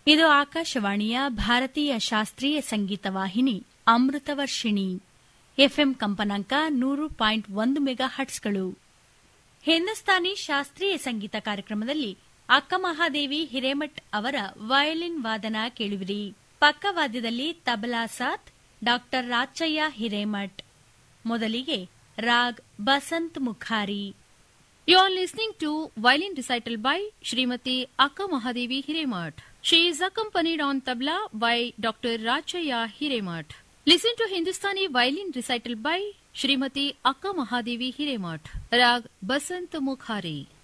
ಇದು ಆಕಾಶವಾಣಿಯ ಭಾರತೀಯ ಶಾಸ್ತ್ರೀಯ ಸಂಗೀತ ವಾಹಿನಿ ಅಮೃತವರ್ಷಿಣಿ ಎಫ್ಎಂ ಕಂಪನಾಂಕ ನೂರು ಪಾಯಿಂಟ್ ಒಂದು ಮೆಗಾ ಹಟ್ಸ್ಗಳು ಹಿಂದೂಸ್ತಾನಿ ಶಾಸ್ತ್ರೀಯ ಸಂಗೀತ ಕಾರ್ಯಕ್ರಮದಲ್ಲಿ ಅಕ್ಕ ಮಹಾದೇವಿ ಹಿರೇಮಠ್ ಅವರ ವಯಲಿನ್ ವಾದನ ಕೇಳುವಿರಿ ಪಕ್ಕವಾದ್ಯದಲ್ಲಿ ತಬಲಾ ಸಾತ್ ಡಾಕ್ಟರ್ ರಾಚಯ್ಯ ಹಿರೇಮಠ್ ಮೊದಲಿಗೆ raag Basant ಮುಖಾರಿ You are listening to violin recital by Srimati Akka Mahadevi Hiremath. She is accompanied on tabla by Dr. Rachaya Hiremath. Listen to Hindustani violin recital by Srimati Akka Mahadevi Hiremath. Rag Basant Mukhari.